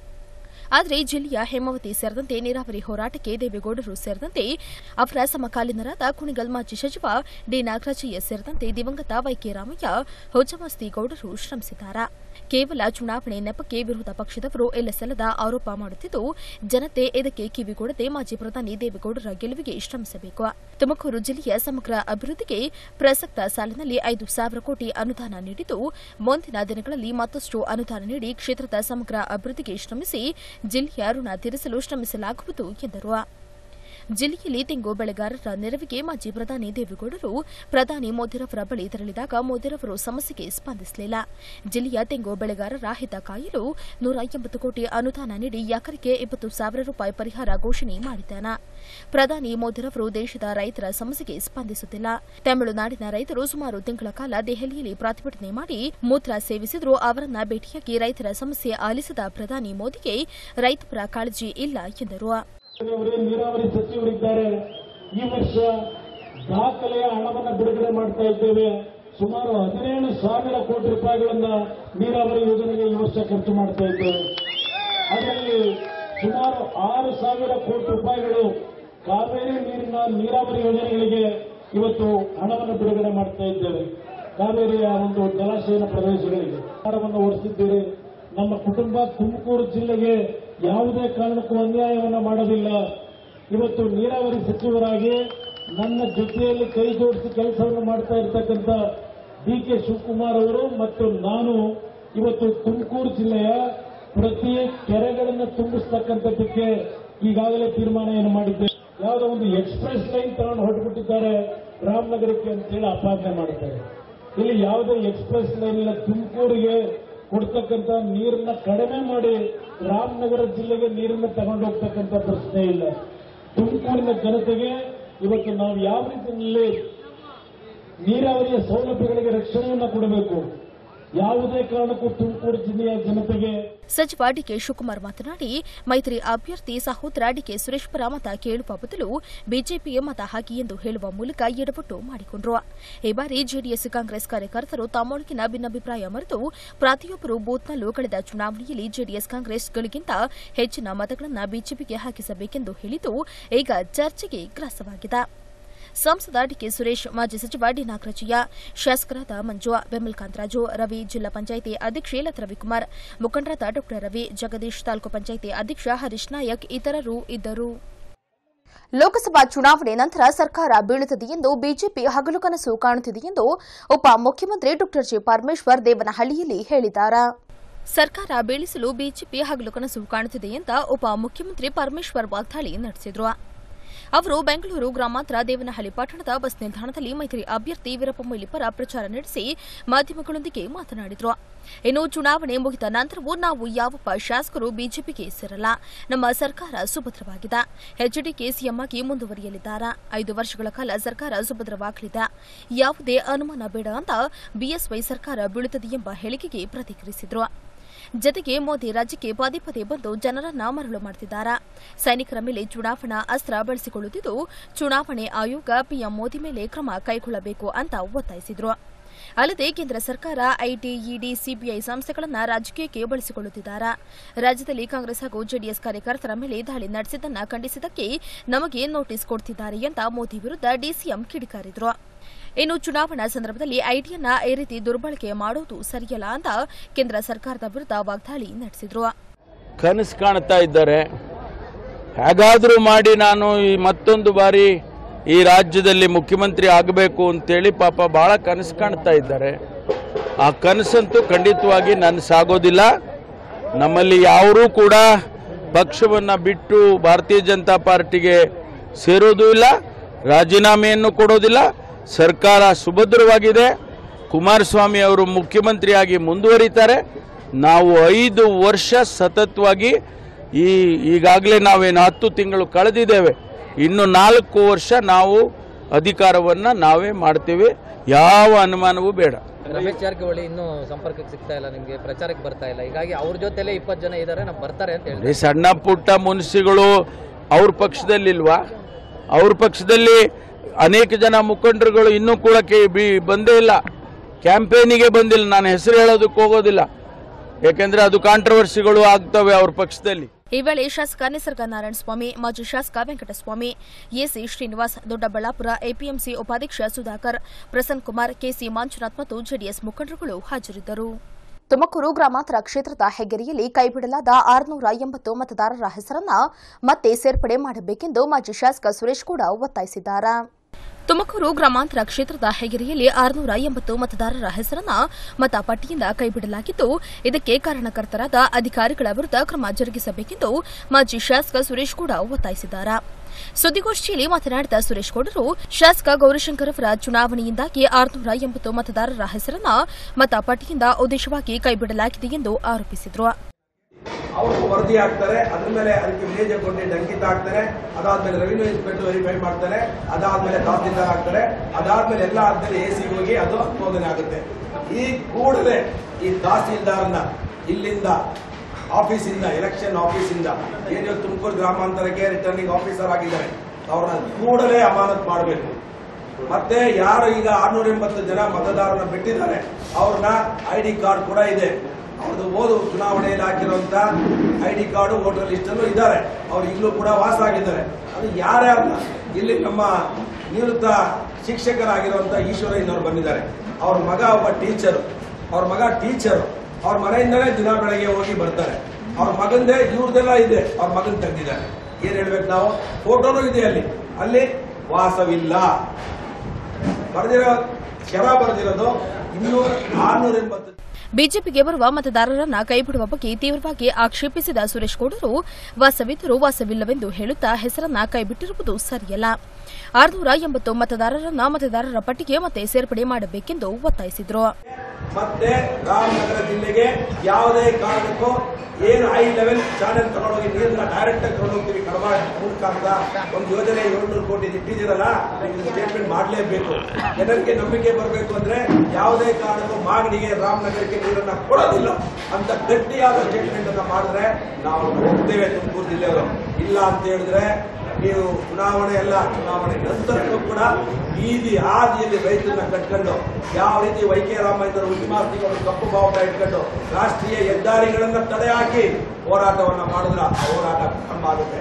ಆದರೆ ಜಿಲ್ಲೆಯ ಹೇಮಾವತಿ ಸೇರಿದಂತೆ ನೀರಾವರಿ ಹೋರಾಟಕ್ಕೆ ದೇವೇಗೌಡರು ಸೇರಿದಂತೆ ಅವರ ಸಮಕಾಲೀನರಾದ ಕುಣಿಗಲ್ ಮಾಜಿ ಸಚಿವ ಡಿ ನಾಗರಾಜಯ್ಯ ಸೇರಿದಂತೆ ದಿವಂಗತ ವೈಕೆ ರಾಮಯ್ಯ ಹೊಜಮಸ್ತಿ ಗೌಡರು ಶ್ರಮಿಸಿದ್ದಾರೆ ಕೇವಲ ಚುನಾವಣೆ ನೆಪಕ್ಕೆ ವಿರೋಧ ಪಕ್ಷದವರು ಎಲ್ಲಸಲ್ಲದ ಆರೋಪ ಮಾಡುತ್ತಿದ್ದು ಜನತೆ ಇದಕ್ಕೆ ಕಿವಿಗೊಡದೆ ಮಾಜಿ ಪ್ರಧಾನಿ ದೇವೇಗೌಡರ ಗೆಲುವಿಗೆ ಶ್ರಮಿಸಬೇಕು ತುಮಕೂರು ಜಿಲ್ಲೆಯ ಸಮಗ್ರ ಅಭಿವೃದ್ಧಿಗೆ ಪ್ರಸಕ್ತ ಸಾಲಿನಲ್ಲಿ ಐದು ಸಾವಿರ ಕೋಟಿ ಅನುದಾನ ನೀಡಿದ್ದು ಮುಂದಿನ ದಿನಗಳಲ್ಲಿ ಮತ್ತಷ್ಟು ಅನುದಾನ ನೀಡಿ ಕ್ಷೇತ್ರದ ಸಮಗ್ರ ಅಭಿವೃದ್ಧಿಗೆ ಶ್ರಮಿಸಿ ಜಿಲ್ಲೆಯ ಋಣ ತೀರಿಸಲು ಶ್ರಮಿಸಲಾಗುವುದು ಎಂದರು ಜಿಲ್ಲೆಯಲ್ಲಿ ತೆಂಗು ಬೆಳೆಗಾರರ ನೆರವಿಗೆ ಮಾಜಿ ಪ್ರಧಾನಿ ದೇವೇಗೌಡರು ಪ್ರಧಾನಿ ಮೋದಿರವರ ಬಳಿ ತೆರಳಿದಾಗ ಮೋದಿರವರು ಸಮಸ್ಯೆಗೆ ಸ್ಪಂದಿಸಲಿಲ್ಲ ಜಿಲ್ಲೆಯ ತೆಂಗು ಬೆಳೆಗಾರರ ಹಿತ ಕಾಯಲು ನೂರ ಎಂಬತ್ತು ಕೋಟಿ ಅನುದಾನ ನೀಡಿ ಎಕರೆಗೆ ಇಪ್ಪತ್ತು ಸಾವಿರ ರೂಪಾಯಿ ಪರಿಹಾರ ಘೋಷಣೆ ಮಾಡಿದ್ದಾನೆ ಪ್ರಧಾನಿ ಮೋದಿರವರು ದೇಶದ ರೈತರ ಸಮಸ್ಯೆಗೆ ಸ್ಪಂದಿಸುತ್ತಿಲ್ಲ ತಮಿಳುನಾಡಿನ ರೈತರು ಸುಮಾರು ತಿಂಗಳ ಕಾಲ ದೆಹಲಿಯಲ್ಲಿ ಪ್ರತಿಭಟನೆ ಮಾಡಿ ಮೂತ್ರ ಸೇವಿಸಿದ್ರು ಅವರನ್ನ ಭೇಟಿಯಾಗಿ ರೈತರ ಸಮಸ್ಯೆ ಆಲಿಸಿದ ಪ್ರಧಾನಿ ಮೋದಿಗೆ ರೈತರ ಕಾಳಜಿ ಇಲ್ಲ ಎಂದರು ಅವರೇ ನೀರಾವರಿ ಸಚಿವರಿದ್ದಾರೆ ಈ ವರ್ಷ ದಾಖಲೆಯ ಹಣವನ್ನು ಬಿಡುಗಡೆ ಮಾಡ್ತಾ ಇದ್ದೇವೆ ಸುಮಾರು ಹದಿನೇಳು ಸಾವಿರ ಕೋಟಿ ರೂಪಾಯಿಗಳನ್ನ ನೀರಾವರಿ ಯೋಜನೆಗೆ ಈ ವರ್ಷ ಖರ್ಚು ಮಾಡ್ತಾ ಇದ್ದೇವೆ ಅದರಲ್ಲಿ ಸುಮಾರು ಆರು ಸಾವಿರ ಕೋಟಿ ರೂಪಾಯಿಗಳು ಕಾವೇರಿ ನೀರಿನ ನೀರಾವರಿ ಯೋಜನೆಗಳಿಗೆ ಇವತ್ತು ಹಣವನ್ನು ಬಿಡುಗಡೆ ಮಾಡ್ತಾ ಇದ್ದೇವೆ ಕಾವೇರಿಯ ಒಂದು ಜಲಾಶಯದ ಪ್ರದೇಶಗಳಿಗೆ ಸರ್ಕಾರವನ್ನು ಹೊರಿಸಿದ್ದೀರಿ ನಮ್ಮ ಕುಟುಂಬ ತುಮಕೂರು ಜಿಲ್ಲೆಗೆ ಯಾವುದೇ ಕಾರಣಕ್ಕೂ ಅನ್ಯಾಯವನ್ನು ಮಾಡೋದಿಲ್ಲ ಇವತ್ತು ನೀರಾವರಿ ಸಚಿವರಾಗಿ ನನ್ನ ಜೊತೆಯಲ್ಲಿ ಕೈ ಜೋಡಿಸಿ ಕೆಲಸವನ್ನು ಮಾಡ್ತಾ ಇರ್ತಕ್ಕಂಥ ಡಿ ಕೆ ಶಿವಕುಮಾರ್ ಅವರು ಮತ್ತು ನಾನು ಇವತ್ತು ತುಮಕೂರು ಜಿಲ್ಲೆಯ ಪ್ರತಿ ಕೆರೆಗಳನ್ನು ತುಂಬಿಸ್ತಕ್ಕಂಥದ್ದಕ್ಕೆ ಈಗಾಗಲೇ ತೀರ್ಮಾನ ಏನು ಮಾಡಿದ್ದೇವೆ ಯಾವುದೋ ಒಂದು ಎಕ್ಸ್ಪ್ರೆಸ್ ಲೈನ್ ತಗೊಂಡು ಹೊರಟುಬಿಟ್ಟಿದ್ದಾರೆ ರಾಮನಗರಕ್ಕೆ ಅಂತೇಳಿ ಆಪಾದನೆ ಮಾಡುತ್ತಾರೆ ಇಲ್ಲಿ ಯಾವುದೇ ಎಕ್ಸ್ಪ್ರೆಸ್ ಲೈನ್ ಇಲ್ಲ ತುಮಕೂರಿಗೆ ಕೊಡ್ತಕ್ಕಂಥ ನೀರನ್ನ ಕಡಿಮೆ ಮಾಡಿ ರಾಮನಗರ ಜಿಲ್ಲೆಗೆ ನೀರನ್ನ ತಗೊಂಡು ಹೋಗ್ತಕ್ಕಂಥ ಪ್ರಶ್ನೆ ಇಲ್ಲ ತುಮಕೂರಿನ ಜನತೆಗೆ ಇವತ್ತು ನಾವು ಯಾವ ರೀತಿಯಲ್ಲಿ ನೀರಾವರಿಯ ಸೌಲಭ್ಯಗಳಿಗೆ ರಕ್ಷಣೆಯನ್ನ ಕೊಡಬೇಕು ಯಾವುದೇ ಕಾರಣಕ್ಕೂ ತುಮಕೂರು ಜಿಲ್ಲೆಯ ಜನತೆಗೆ ಸಚಿವ ಡಿಕೆ ಶಿವಕುಮಾರ್ ಮಾತನಾಡಿ ಮೈತ್ರಿ ಅಭ್ಯರ್ಥಿ ಸಹೋದರ ಡಿಕೆ ಸುರೇಶ್ ಪರ ಮತ ಕೇಳುವ ಬದಲು ಬಿಜೆಪಿಗೆ ಮತ ಹಾಕಿ ಎಂದು ಹೇಳುವ ಮೂಲಕ ಎಡವಟ್ಟು ಮಾಡಿಕೊಂಡರು ಈ ಬಾರಿ ಜೆಡಿಎಸ್ ಕಾಂಗ್ರೆಸ್ ಕಾರ್ಯಕರ್ತರು ತಮ್ಮೊಳಗಿನ ಭಿನ್ನಾಭಿಪ್ರಾಯ ಮರೆತು ಪ್ರತಿಯೊಬ್ಬರು ಬೂತ್ನಲ್ಲೂ ಕಳೆದ ಚುನಾವಣೆಯಲ್ಲಿ ಜೆಡಿಎಸ್ ಕಾಂಗ್ರೆಸ್ಗಳಿಗಿಂತ ಹೆಚ್ಚಿನ ಮತಗಳನ್ನು ಬಿಜೆಪಿಗೆ ಹಾಕಿಸಬೇಕೆಂದು ಹೇಳಿದ್ದು ಈಗ ಚರ್ಚೆಗೆ ಗ್ರಾಸವಾಗಿದೆ ಸಂಸದ ಡಿಕೆ ಸುರೇಶ್ ಮಾಜಿ ಸಚಿವ ಡಿ ನಾಗರಾಜಯ್ಯ ಶಾಸಕರಾದ ಮಂಜು ಬೆಮ್ಮಲ್ ಕಾಂತರಾಜು ರವಿ ಜಿಲ್ಲಾ ಪಂಚಾಯಿತಿ ಅಧ್ಯಕ್ಷೆ ಲತಾ ರವಿಕುಮಾರ್ ಮುಖಂಡರಾದ ಡಾ ರವಿ ಜಗದೀಶ್ ತಾಲೂಕು ಪಂಚಾಯಿತಿ ಅಧ್ಯಕ್ಷ ಹರೀಶ್ ನಾಯಕ್ ಇತರರು ಇದ್ದರು ಲೋಕಸಭಾ ಚುನಾವಣೆ ನಂತರ ಸರ್ಕಾರ ಬೀಳುತ್ತದೆ ಎಂದು ಬಿಜೆಪಿ ಹಗಲು ಕನಸು ಕಾಣುತ್ತಿದೆ ಎಂದು ಉಪ ಮುಖ್ಯಮಂತ್ರಿ ಡಾ ಜಿ ಪರಮೇಶ್ವರ್ ದೇವನಹಳ್ಳಿಯಲ್ಲಿ ಹೇಳಿದ್ದಾರೆ ಸರ್ಕಾರ ಬೀಳಿಸಲು ಬಿಜೆಪಿ ಹಗಲು ಕನಸು ಕಾಣುತ್ತಿದೆ ಅಂತ ಉಪ ಮುಖ್ಯಮಂತ್ರಿ ಪರಮೇಶ್ವರ್ ವಾಗ್ದಾಳಿ ನಡೆಸಿದರು ಅವರು ಬೆಂಗಳೂರು ಗ್ರಾಮಾಂತರ ದೇವನಹಳ್ಳಿ ಪಟ್ಟಣದ ಬಸ್ ನಿಲ್ದಾಣದಲ್ಲಿ ಮೈತ್ರಿ ಅಭ್ಯರ್ಥಿ ವೀರಪ್ಪ ಮೊಯ್ಲಿ ಪರ ಪ್ರಚಾರ ನಡೆಸಿ ಮಾಧ್ಯಮಗಳೊಂದಿಗೆ ಮಾತನಾಡಿದರು ಇನ್ನು ಚುನಾವಣೆ ಮುಗಿದ ನಂತರವೂ ನಾವು ಯಾವೊಬ್ಬ ಶಾಸಕರು ಬಿಜೆಪಿಗೆ ಸೇರಲ್ಲ ನಮ್ಮ ಸರ್ಕಾರ ಸುಭದ್ರವಾಗಿದೆ ಎಚ್ಡಿಕೆ ಸಿಎಂ ಆಗಿ ಮುಂದುವರಿಯಲಿದ್ದಾರೆ ಐದು ವರ್ಷಗಳ ಕಾಲ ಸರ್ಕಾರ ಸುಭದ್ರವಾಗಲಿದೆ ಯಾವುದೇ ಅನುಮಾನ ಬೇಡ ಅಂತ ಬಿಎಸ್ವೈ ಸರ್ಕಾರ ಬೀಳುತ್ತದೆ ಎಂಬ ಹೇಳಿಕೆಗೆ ಪ್ರತಿಕ್ರಿಯಿಸಿದರು ಜತೆಗೆ ಮೋದಿ ರಾಜ್ಯಕ್ಕೆ ಪದೇ ಪದೇ ಬಂದು ಜನರನ್ನ ಮರಳು ಮಾಡುತ್ತಿದ್ದಾರೆ ಸೈನಿಕರ ಮೇಲೆ ಚುನಾವಣಾ ಅಸ್ತ್ರ ಬಳಸಿಕೊಳ್ಳುತ್ತಿದ್ದು ಚುನಾವಣೆ ಆಯೋಗ ಪಿಎಂ ಮೋದಿ ಮೇಲೆ ಕ್ರಮ ಕೈಗೊಳ್ಳಬೇಕು ಅಂತ ಒತ್ತಾಯಿಸಿದರು ಅಲ್ಲದೆ ಕೇಂದ್ರ ಸರ್ಕಾರ ಐಟಿ ಇಡಿ ಸಿಬಿಐ ಸಂಸ್ಥೆಗಳನ್ನು ರಾಜಕೀಯಕ್ಕೆ ಬಳಸಿಕೊಳ್ಳುತ್ತಿದ್ದಾರೆ ರಾಜ್ಯದಲ್ಲಿ ಕಾಂಗ್ರೆಸ್ ಹಾಗೂ ಜೆಡಿಎಸ್ ಕಾರ್ಯಕರ್ತರ ಮೇಲೆ ದಾಳಿ ನಡೆಸಿದ್ದನ್ನು ಖಂಡಿಸಿದ್ದಕ್ಕೆ ನಮಗೆ ನೋಟಿಸ್ ಕೊಡ್ತಿದ್ದಾರೆ ಅಂತ ಮೋದಿ ವಿರುದ್ಧ ಡಿಸಿಎಂ ಕಿಡಿಕಾರಿದ್ರು ಇನ್ನು ಚುನಾವಣಾ ಸಂದರ್ಭದಲ್ಲಿ ಐಟಿಯನ್ನ ಈ ರೀತಿ ದುರ್ಬಳಕೆ ಮಾಡೋದು ಸರಿಯಲ್ಲ ಅಂತ ಕೇಂದ್ರ ಸರ್ಕಾರದ ವಿರುದ್ಧ ವಾಗ್ದಾಳಿ ನಡೆಸಿದ್ರು ಕನಸು ಕಾಣ್ತಾ ಇದ್ದಾರೆ ಹೇಗಾದರೂ ಮಾಡಿ ನಾನು ಈ ಮತ್ತೊಂದು ಬಾರಿ ಈ ರಾಜ್ಯದಲ್ಲಿ ಮುಖ್ಯಮಂತ್ರಿ ಆಗಬೇಕು ಅಂತೇಳಿ ಪಾಪ ಬಹಳ ಕನಸು ಕಾಣ್ತಾ ಇದ್ದಾರೆ ಆ ಕನಸಂತೂ ಖಂಡಿತವಾಗಿ ನನಸಾಗೋದಿಲ್ಲ ನಮ್ಮಲ್ಲಿ ಯಾರೂ ಕೂಡ ಪಕ್ಷವನ್ನು ಬಿಟ್ಟು ಭಾರತೀಯ ಜನತಾ ಪಾರ್ಟಿಗೆ ಸೇರೋದು ಇಲ್ಲ ರಾಜೀನಾಮೆಯನ್ನು ಕೊಡೋದಿಲ್ಲ ಸರ್ಕಾರ ಸುಭದ್ರವಾಗಿದೆ ಕುಮಾರಸ್ವಾಮಿ ಅವರು ಮುಖ್ಯಮಂತ್ರಿಯಾಗಿ ಮುಂದುವರಿತಾರೆ ನಾವು ಐದು ವರ್ಷ ಸತತವಾಗಿ ಈ ಈಗಾಗಲೇ ನಾವೇನು ಹತ್ತು ತಿಂಗಳು ಕಳೆದಿದ್ದೇವೆ ಇನ್ನು ನಾಲ್ಕು ವರ್ಷ ನಾವು ಅಧಿಕಾರವನ್ನು ನಾವೇ ಮಾಡ್ತೇವೆ ಯಾವ ಅನುಮಾನವೂ ಬೇಡ ರಮೇಶ್ ಜಾರಕಿಹೊಳಿ ಇನ್ನೂ ಸಂಪರ್ಕಕ್ಕೆ ಸಿಗ್ತಾ ಇಲ್ಲ ನಿಮಗೆ ಪ್ರಚಾರಕ್ಕೆ ಬರ್ತಾ ಇಲ್ಲ ಹೀಗಾಗಿ ಅವ್ರ ಜೊತೆಲೇ ಇಪ್ಪತ್ತು ಜನ ಇದ್ದಾರೆ ನಾವು ಬರ್ತಾರೆ ಅಂತ ಹೇಳಿ ಈ ಸಣ್ಣ ಪುಟ್ಟ ಮುನ್ಸಿಗಳು ಅವ್ರ ಪಕ್ಷದಲ್ಲಿಲ್ವಾ ಅವ್ರ ಪಕ್ಷದಲ್ಲಿ ಅನೇಕ ಜನ ಮುಖಂಡರುಗಳು ಇನ್ನೂ ಕೂಡ ಕೆ ಬಿ ಬಂದೇ ಇಲ್ಲ ಕ್ಯಾಂಪೇನಿಗೆ ಬಂದಿಲ್ಲ ನಾನು ಹೆಸರು ಹೇಳೋದಕ್ಕೆ ಹೋಗೋದಿಲ್ಲ ಯಾಕೆಂದ್ರೆ ಅದು ಕಾಂಟ್ರವರ್ಸಿಗಳು ಆಗ್ತವೆ ಅವ್ರ ಪಕ್ಷದಲ್ಲಿ ಈ ವೇಳೆ ಶಾಸಕ ನಿಸರ್ಗ ನಾರಾಯಣ ಸ್ವಾಮಿ ಮಾಜಿ ಶಾಸಕ ವೆಂಕಟಸ್ವಾಮಿ ಎಸಿ ಶ್ರೀನಿವಾಸ್ ದೊಡ್ಡಬಳ್ಳಾಪುರ ಎಪಿಎಂಸಿ ಉಪಾಧ್ಯಕ್ಷ ಸುಧಾಕರ್ ಪ್ರಸನ್ನ ಕುಮಾರ್ ಕೆಸಿ ಮಂಜುನಾಥ್ ಮತ್ತು ಜೆಡಿಎಸ್ ಮುಖಂಡರುಗಳು ಹಾಜರಿದ್ದರು ತುಮಕೂರು ಗ್ರಾಮಾಂತರ ಕ್ಷೇತ್ರದ ಹೆಗ್ಗೆರೆಯಲ್ಲಿ ಕೈಬಿಡಲಾದ ಆರುನೂರ ಎಂಬತ್ತು ಮತದಾರರ ಹೆಸರನ್ನ ಮತ್ತೆ ಸೇರ್ಪಡೆ ಮಾಡಬೇಕೆಂದು ಮಾಜಿ ಶಾಸಕ ಸುರೇಶ್ ಕೂಡ ಒತ್ತಾಯಿಸಿದ್ದಾರೆ ತುಮಕೂರು ಗ್ರಾಮಾಂತರ ಕ್ಷೇತ್ರದ ಹೆಗೆರೆಯಲ್ಲಿ ಆರುನೂರ ಎಂಬತ್ತು ಮತದಾರರ ಹೆಸರನ್ನ ಮತಪಟ್ಟಿಯಿಂದ ಕೈಬಿಡಲಾಗಿದ್ದು ಇದಕ್ಕೆ ಕಾರಣಕರ್ತರಾದ ಅಧಿಕಾರಿಗಳ ವಿರುದ್ಧ ಕ್ರಮ ಜರುಗಿಸಬೇಕೆಂದು ಮಾಜಿ ಶಾಸಕ ಸುರೇಶ್ ಕೂಡ ಒತ್ತಾಯಿಸಿದ್ದಾರೆ ಸುದ್ದಿಗೋಷ್ಠಿಯಲ್ಲಿ ಮಾತನಾಡಿದ ಸುರೇಶ್ ಗೌಡರು ಶಾಸಕ ಗೌರಿಶಂಕರ್ ಅವರ ಚುನಾವಣೆಯಿಂದಾಗಿ ಆರುನೂರ ಎಂಬತ್ತು ಮತದಾರರ ಹೆಸರನ್ನ ಮತಪಟ್ಟಿಯಿಂದ ಉದ್ದೇಶವಾಗಿ ಕೈಬಿಡಲಾಗಿದೆ ಎಂದು ಆರೋಪಿಸಿದರು ಅವರು ವರದಿ ಹಾಕ್ತಾರೆ ಅದ್ರ ಮೇಲೆ ಅದಕ್ಕೆ ವಿಲೇಜ್ ಅಕೌಂಟೆಂಟ್ ಅಂಕಿತ ಹಾಕ್ತಾರೆ ಅದಾದ್ಮೇಲೆ ರೆವಿನ್ಯೂ ಇನ್ಸ್ಪೆಕ್ಟರ್ ವೆರಿಫೈ ಮಾಡ್ತಾರೆ ಅದಾದ್ಮೇಲೆ ತಹಸೀಲ್ದಾರ್ ಹಾಕ್ತಾರೆ ಅದಾದ್ಮೇಲೆ ಎಲ್ಲ ಆದ್ಮೇಲೆ ಎ ಸಿ ಹೋಗಿ ಅದು ಅನುಮೋದನೆ ಆಗುತ್ತೆ ಈ ಕೂಡಲೇ ಈ ತಹಸೀಲ್ದಾರ್ನ ಇಲ್ಲಿಂದ ಆಫೀಸಿಂದ ಎಲೆಕ್ಷನ್ ಆಫೀಸಿಂದ ಏನು ತುಮಕೂರು ಗ್ರಾಮಾಂತರಕ್ಕೆ ರಿಟರ್ನಿಂಗ್ ಆಫೀಸರ್ ಆಗಿದ್ದಾರೆ ಅವ್ರನ್ನ ಕೂಡಲೇ ಅಮಾನತ್ ಮಾಡಬೇಕು ಮತ್ತೆ ಯಾರು ಈಗ ಆರ್ನೂರ ಎಂಬತ್ತು ಜನ ಮತದಾರನ ಬಿಟ್ಟಿದ್ದಾರೆ ಅವ್ರನ್ನ ಐ ಡಿ ಕಾರ್ಡ್ ಕೂಡ ಇದೆ ಅವ್ರದ್ದು ಓದು ಚುನಾವಣೆಯಲ್ಲಿ ಹಾಕಿರುವಂತ I D card voter list ಅಲ್ಲೂ ಇದ್ದಾರೆ ಅವ್ರು ಈಗಲೂ ಕೂಡ ವಾಸ ಆಗಿದ್ದಾರೆ ಅದು ಯಾರೇ ಅಲ್ಲ ಇಲ್ಲಿ ನಮ್ಮ ನಿವೃತ್ತ ಶಿಕ್ಷಕರಾಗಿರುವಂತ ಈಶ್ವರಯ್ಯನವರು ಬಂದಿದ್ದಾರೆ ಅವ್ರ ಮಗ ಒಬ್ಬ ಟೀಚರು ಅವ್ರ ಮಗ ಟೀಚರು ಅವ್ರ ಮನೆಯಿಂದಲೇ ದಿನ ಬೆಳಗ್ಗೆ ಹೋಗಿ ಬರ್ತಾರೆ ಅವ್ರ ಮಗಂದೇ ಇವ್ರದೆಲ್ಲ ಇದೆ ಅವ್ರ ಮಗನ್ ತೆಗ್ದಿದ್ದಾರೆ ಏನ್ ಹೇಳ್ಬೇಕು ನಾವು ಫೋಟೋನು ಇದೆ ಅಲ್ಲಿ ಅಲ್ಲಿ ವಾಸವಿಲ್ಲ ಬರೆದಿರೋ ಶರ ಬರೆದಿರೋದು ಇನ್ನೂರ ಆರ್ನೂರ ಎಂಬತ್ತು ಬಿಜೆಪಿಗೆ ಬರುವ ಮತದಾರರನ್ನ ಕೈಬಿಡುವ ಬಗ್ಗೆ ತೀವ್ರವಾಗಿ ಆಕ್ಷೇಪಿಸಿದ ಸುರೇಶ್ ಗೌಡರು ವಾಸವಿದ್ದರೂ ವಾಸವಿಲ್ಲವೆಂದು ಹೇಳುತ್ತಾ ಹೆಸರನ್ನ ಕೈಬಿಟ್ಟಿರುವುದು ಸರಿಯಲ್ಲ ಆರುನೂರ ಎಂಬತ್ತು ಮತದಾರರನ್ನ ಮತದಾರರ ಪಟ್ಟಿಗೆ ಮತ್ತೆ ಸೇರ್ಪಡೆ ಮಾಡಬೇಕೆಂದು ಒತ್ತಾಯಿಸಿದರು ಮತ್ತೆ ರಾಮನಗರ ಜಿಲ್ಲೆಗೆ ಯಾವುದೇ ಕಾರಣಕ್ಕೂ ಏನು ಹೈ ಲೆವೆಲ್ ಚಾನೆಲ್ ತಗೊಂಡೋಗಿ ನೀರನ್ನ ಡೈರೆಕ್ಟ್ ಆಗಿ ತಗೊಂಡೋಗ್ತೀವಿ ಕಡಮ ಮೂಲಕ ಅಂತ ಒಂದು ಯೋಜನೆ ಏಳ್ನೂರು ಕೋಟಿ ಇಟ್ಟಿದ್ದೀರಲ್ಲ ನೀವು ಸ್ಟೇಟ್ಮೆಂಟ್ ಮಾಡಲೇಬೇಕು ಜನರಿಗೆ ನಂಬಿಕೆ ಬರಬೇಕು ಅಂದ್ರೆ ಯಾವುದೇ ಕಾರಣಕ್ಕೂ ಮಾಗಡಿಗೆ ರಾಮನಗರಕ್ಕೆ ನೀರನ್ನ ಕೊಡೋದಿಲ್ಲ ಅಂತ ಗಟ್ಟಿಯಾದ ಸ್ಟೇಟ್ಮೆಂಟ್ ಅನ್ನ ಮಾಡಿದ್ರೆ ನಾವು ಹೋಗ್ತೇವೆ ತುಮಕೂರು ಜಿಲ್ಲೆಯವರು ಇಲ್ಲ ಅಂತ ಹೇಳಿದ್ರೆ ನೀವು ಚುನಾವಣೆ ಎಲ್ಲ ಚುನಾವಣೆ ನಂತರಕ್ಕೂ ಕೂಡ ಬೀದಿ ಹಾದಿಯಲ್ಲಿ ರೈತರನ್ನ ಕಟ್ಕೊಂಡು ಯಾವ ರೀತಿ ವೈ ಕೆ ರಾಮಯ್ಯನವರು ಉದ್ಯಮಾರ್ಥಿಗಳು ಕಪ್ಪು ಬಾವುಟ ಇಟ್ಕೊಂಡು ರಾಷ್ಟ್ರೀಯ ಹೆದ್ದಾರಿಗಳನ್ನ ತಡೆ ಹಾಕಿ ಹೋರಾಟವನ್ನ ಮಾಡಿದ್ರ ಆ ಹೋರಾಟ ಪ್ರಾರಂಭ ಆಗುತ್ತೆ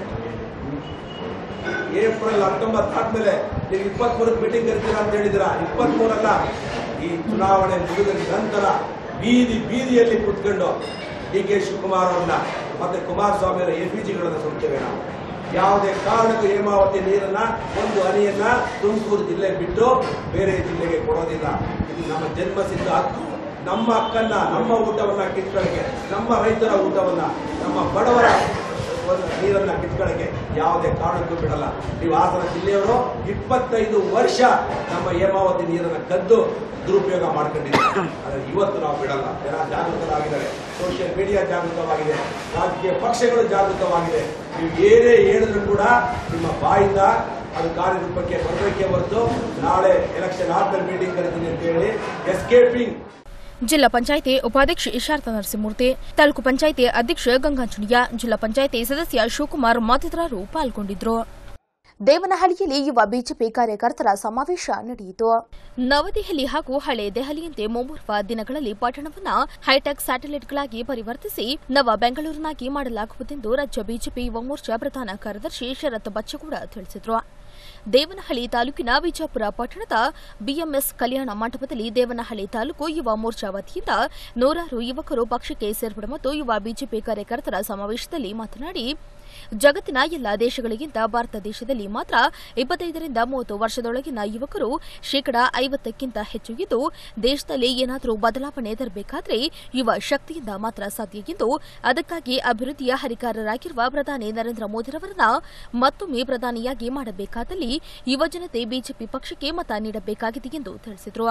ಏಪ್ರಿಲ್ ಹತ್ತೊಂಬತ್ತು ಆದ್ಮೇಲೆ ನೀವು ಇಪ್ಪತ್ಮೂರಕ್ಕೆ ಮೀಟಿಂಗ್ ಕರಿತೀರಾ ಅಂತ ಹೇಳಿದ್ರ ಇಪ್ಪತ್ಮೂರಲ್ಲ ಈ ಚುನಾವಣೆ ಮುಗಿದ ನಂತರ ಬೀದಿ ಬೀದಿಯಲ್ಲಿ ಕುತ್ಕೊಂಡು ಡಿ ಕೆ ಶಿವಕುಮಾರ್ ಅವ್ರನ್ನ ಮತ್ತೆ ಕುಮಾರಸ್ವಾಮಿ ಅವರ ಎಪಿಜಿಗಳನ್ನ ಸುಡ್ತೇವೆ ನಾವು ಯಾವುದೇ ಕಾರಣಕ್ಕೂ ಹೇಮಾವತಿ ನೀರನ್ನ ಒಂದು ಹನಿಯನ್ನ ತುಮಕೂರು ಜಿಲ್ಲೆ ಬಿಟ್ಟು ಬೇರೆ ಜಿಲ್ಲೆಗೆ ಕೊಡೋದಿಲ್ಲ ಇದು ನಮ್ಮ ಜನ್ಮಸಿದ್ಧ ಹಕ್ಕು ನಮ್ಮ ಹಕ್ಕನ್ನ ನಮ್ಮ ಊಟವನ್ನ ಕಿತ್ಕೊಳ್ಳಿಕ್ಕೆ ನಮ್ಮ ರೈತರ ಊಟವನ್ನ ನಮ್ಮ ಬಡವರ ಒಂದು ನೀರನ್ನ ಕಿತ್ಕೊಳ್ಳಕ್ಕೆ ಯಾವುದೇ ಕಾರಣಕ್ಕೂ ಬಿಡಲ್ಲ ನೀವು ಹಾಸನ ಜಿಲ್ಲೆಯವರು ಇಪ್ಪತ್ತೈದು ವರ್ಷ ನಮ್ಮ ಹೇಮಾವತಿ ನೀರನ್ನ ಕದ್ದು ದುರುಪಯೋಗ ಮಾಡ್ಕೊಂಡಿದ್ದಾರೆ ಆದರೆ ಇವತ್ತು ನಾವು ಬಿಡಲ್ಲ ಜನ ಜಾಗೃತರಾಗಿದ್ದಾರೆ ಸೋಷಿಯಲ್ ಮೀಡಿಯಾ ಜಾಗೃತವಾಗಿದೆ ರಾಜಕೀಯ ಪಕ್ಷಗಳು ಜಾಗೃತವಾಗಿದೆ ನೀವು ಏನೇ ಹೇಳಿದ್ರು ಕೂಡ ನಿಮ್ಮ ಬಾಯಿಂದ ಅದು ಕಾರ್ಯರೂಪಕ್ಕೆ ಬರಬೇಕೇ ಹೊರತು ನಾಳೆ ಎಲೆಕ್ಷನ್ ಆಫ್ಟರ್ ಮೀಟಿಂಗ್ ಕರಿತೀನಿ ಅಂತ ಹೇಳಿ ಎಸ್ಕೇಪಿಂಗ್ ಜಿಲ್ಲಾ ಪಂಚಾಯಿತಿ ಉಪಾಧ್ಯಕ್ಷೆ ಶಾರದಾ ನರಸಿಂಹಮೂರ್ತಿ ತಾಲೂಕು ಪಂಚಾಯಿತಿ ಅಧ್ಯಕ್ಷ ಗಂಗಾಂಜನೇಯ ಜಿಲ್ಲಾ ಪಂಚಾಯಿತಿ ಸದಸ್ಯ ಶಿವಕುಮಾರ್ ಮತ್ತಿತರರು ಪಾಲ್ಗೊಂಡಿದ್ದರು ದೇವನಹಳ್ಳಿಯಲ್ಲಿ ಯುವ ಬಿಜೆಪಿ ಕಾರ್ಯಕರ್ತರ ಸಮಾವೇಶ ನಡೆಯಿತು ನವದೆಹಲಿ ಹಾಗೂ ಹಳೆ ದೆಹಲಿಯಂತೆ ಮುಂಬರುವ ದಿನಗಳಲ್ಲಿ ಪಟ್ಟಣವನ್ನ ಹೈಟೆಕ್ ಸ್ಯಾಟಲೈಟ್ಗಳಾಗಿ ಪರಿವರ್ತಿಸಿ ನವ ಬೆಂಗಳೂರಿನಾಗಿ ಮಾಡಲಾಗುವುದೆಂದು ರಾಜ್ಯ ಬಿಜೆಪಿ ಯುವ ಮೋರ್ಚಾ ಪ್ರಧಾನ ಕಾರ್ಯದರ್ಶಿ ಶರತ್ ಬಚ್ಚಗೌಡ ತಿಳಿಸಿದರು ದೇವನಹಳ್ಳಿ ತಾಲೂಕಿನ ವಿಜಾಪುರ ಪಟ್ಟಣದ ಬಿಎಂಎಸ್ ಕಲ್ಯಾಣ ಮಂಟಪದಲ್ಲಿ ದೇವನಹಳ್ಳಿ ತಾಲೂಕು ಯುವ ಮೋರ್ಚಾ ವತಿಯಿಂದ ನೂರಾರು ಯುವಕರು ಪಕ್ಷಕ್ಕೆ ಸೇರ್ಪಡೆ ಮತ್ತು ಯುವ ಬಿಜೆಪಿ ಕಾರ್ಯಕರ್ತರ ಸಮಾವೇಶದಲ್ಲಿ ಮಾತನಾಡಿ ಜಗತ್ತಿನ ಎಲ್ಲಾ ದೇಶಗಳಿಗಿಂತ ಭಾರತ ದೇಶದಲ್ಲಿ ಮಾತ್ರ ಇಪ್ಪತ್ತೈದರಿಂದ ಮೂವತ್ತು ವರ್ಷದೊಳಗಿನ ಯುವಕರು ಶೇಕಡಾ ಐವತ್ತಕ್ಕಿಂತ ಹೆಚ್ಚು ಇದ್ದು ದೇಶದಲ್ಲಿ ಏನಾದರೂ ಬದಲಾವಣೆ ತರಬೇಕಾದ್ರೆ ಯುವ ಶಕ್ತಿಯಿಂದ ಮಾತ್ರ ಸಾಧ್ಯ ಎಂದು ಅದಕ್ಕಾಗಿ ಅಭಿವೃದ್ಧಿಯ ಹರಿಕಾರರಾಗಿರುವ ಪ್ರಧಾನಿ ನರೇಂದ್ರ ಮೋದಿರವರನ್ನ ಮತ್ತೊಮ್ಮೆ ಪ್ರಧಾನಿಯಾಗಿ ಮಾಡಬೇಕಾದಲ್ಲಿ ಯುವಜನತೆ ಬಿಜೆಪಿ ಪಕ್ಷಕ್ಕೆ ಮತ ನೀಡಬೇಕಾಗಿದೆ ಎಂದು ತಿಳಿಸಿದರು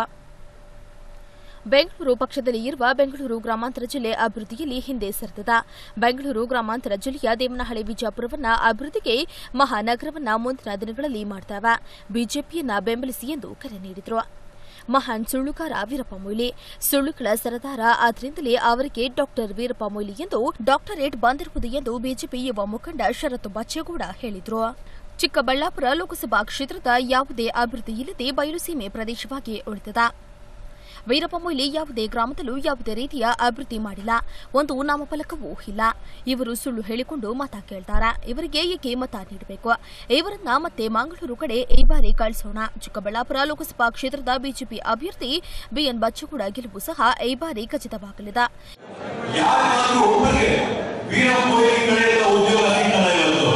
ಬೆಂಗಳೂರು ಪಕ್ಷದಲ್ಲಿ ಇರುವ ಬೆಂಗಳೂರು ಗ್ರಾಮಾಂತರ ಜಿಲ್ಲೆ ಅಭಿವೃದ್ಧಿಯಲ್ಲಿ ಹಿಂದೆ ಸರಿದದ ಬೆಂಗಳೂರು ಗ್ರಾಮಾಂತರ ಜಿಲ್ಲೆಯ ದೇವನಹಳ್ಳಿ ವಿಜಯಪುರವನ್ನ ಅಭಿವೃದ್ಧಿಗೆ ಮಹಾನಗರವನ್ನ ಮುಂದಿನ ದಿನಗಳಲ್ಲಿ ಮಾಡ್ತಾವ ಬಿಜೆಪಿಯನ್ನ ಬೆಂಬಲಿಸಿ ಎಂದು ಕರೆ ನೀಡಿದರು ಮಹಾನ್ ಸುಳ್ಳುಗಾರ ವೀರಪ್ಪ ಮೊಯ್ಲಿ ಸುಳ್ಳುಗಳ ಸರದಾರ ಆದ್ದರಿಂದಲೇ ಅವರಿಗೆ ಡಾಕ್ಟರ್ ವೀರಪ್ಪ ಮೊಯ್ಲಿ ಎಂದು ಡಾಕ್ಟರೇಟ್ ಬಂದಿರುವುದು ಎಂದು ಬಿಜೆಪಿ ಯುವ ಮುಖಂಡ ಶರತ್ ಬಚ್ಚೇಗೌಡ ಹೇಳಿದರು ಚಿಕ್ಕಬಳ್ಳಾಪುರ ಲೋಕಸಭಾ ಕ್ಷೇತ್ರದ ಯಾವುದೇ ಅಭಿವೃದ್ಧಿ ಇಲ್ಲದೆ ಬಯಲುಸೀಮೆ ಪ್ರದೇಶವಾಗಿ ಉಳಿದಿದೆ ವೀರಪ್ಪ ಮೊಯ್ಲಿ ಯಾವುದೇ ಗ್ರಾಮದಲ್ಲೂ ಯಾವುದೇ ರೀತಿಯ ಅಭಿವೃದ್ಧಿ ಮಾಡಿಲ್ಲ ಒಂದು ನಾಮಫಲಕವೂ ಇಲ್ಲ ಇವರು ಸುಳ್ಳು ಹೇಳಿಕೊಂಡು ಮತ ಕೇಳ್ತಾರೆ ಇವರಿಗೆ ಏಕೆ ಮತ ನೀಡಬೇಕು ಇವರನ್ನ ಮತ್ತೆ ಮಂಗಳೂರು ಕಡೆ ಈ ಬಾರಿ ಕಳಿಸೋಣ ಚಿಕ್ಕಬಳ್ಳಾಪುರ ಲೋಕಸಭಾ ಕ್ಷೇತ್ರದ ಬಿಜೆಪಿ ಅಭ್ಯರ್ಥಿ ಬಿಎನ್ ಬಚ್ಚಗೌಡ ಗೆಲುವು ಸಹ ಈ ಬಾರಿ ಖಚಿತವಾಗಲಿದೆ ಯಾರಿಗಾದ್ರೂ ಒಬ್ಬರಿಗೆ ವೀರಪ್ಪ ಮೊಯ್ಲಿಗಳಿಂದ ಉದ್ಯೋಗ ಸಿಗ್ತದ ಇವತ್ತು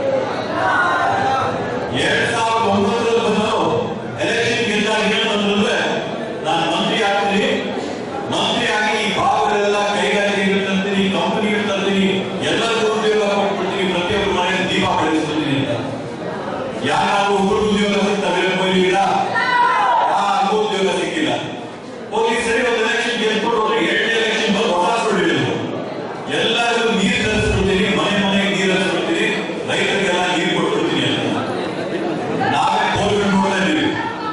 ಎರಡ್ ಸಾವಿರದ ಒಂಬತ್ತರಲ್ಲಿ ಬಂದರು ಎಲೆಕ್ಷನ್ ಗೆದ್ದಾಗ ಏನಂತಂದ್ರೆ ನಾನು ಮಂತ್ರಿ ಆಗ್ತೀನಿ ಮಂತ್ರಿ ಆಗಿ ಈ ಭಾಗಗಳೆಲ್ಲ ಕೈಗಾರಿಕೆಗಳು ತರ್ತೀನಿ ಕಂಪನಿಗಳು ತರ್ತೀನಿ ಎಲ್ಲರಿಗೂ ಉದ್ಯೋಗ ಕೊಟ್ಬಿಡ್ತೀನಿ ಪ್ರತಿಯೊಬ್ಬರು ಮನೆಯಲ್ಲಿ ದೀಪ ಬೆಳೆಸ್ಬಿಡ್ತೀನಿ ಅಂತ ಯಾರಾದ್ರೂ ಒಬ್ಬರು ಉದ್ಯೋಗ ಸಿಗ್ತಾ ವೀರಪ್ಪ ಮೊಯ್ಲಿಗಿಲ್ಲ ಯಾರಿಗೂ ಉದ್ಯೋಗ ಸಿಕ್ಕಿಲ್ಲ ಹೋಗಿ ಸರಿ ಒಂದು ಎಲೆಕ್ಷನ್ ಗೆದ್ಬಿಟ್ಟು ಎರಡನೇ ಎಲೆಕ್ಷನ್ ಬಂದು ಹೊಸ ಸುಳ್ಳು ಹೇಳಿದ್ರು. ಎಲ್ಲರಿಗೂ ನೀರು ತರಿಸ್ಬಿಡ್ತೀನಿ ಮನೆ ಮನೆಗೆ ನೀರು ಹರಿಸ್ಬಿಡ್ತೀನಿ ರೈತರಿಗೆಲ್ಲ ನೀರು ಕೊಟ್ಬಿಡ್ತೀನಿ ಅಂತ ನಾವೇ ಕೋಲ್ಗಳು ನೋಡ್ತಾ ಇದೀವಿ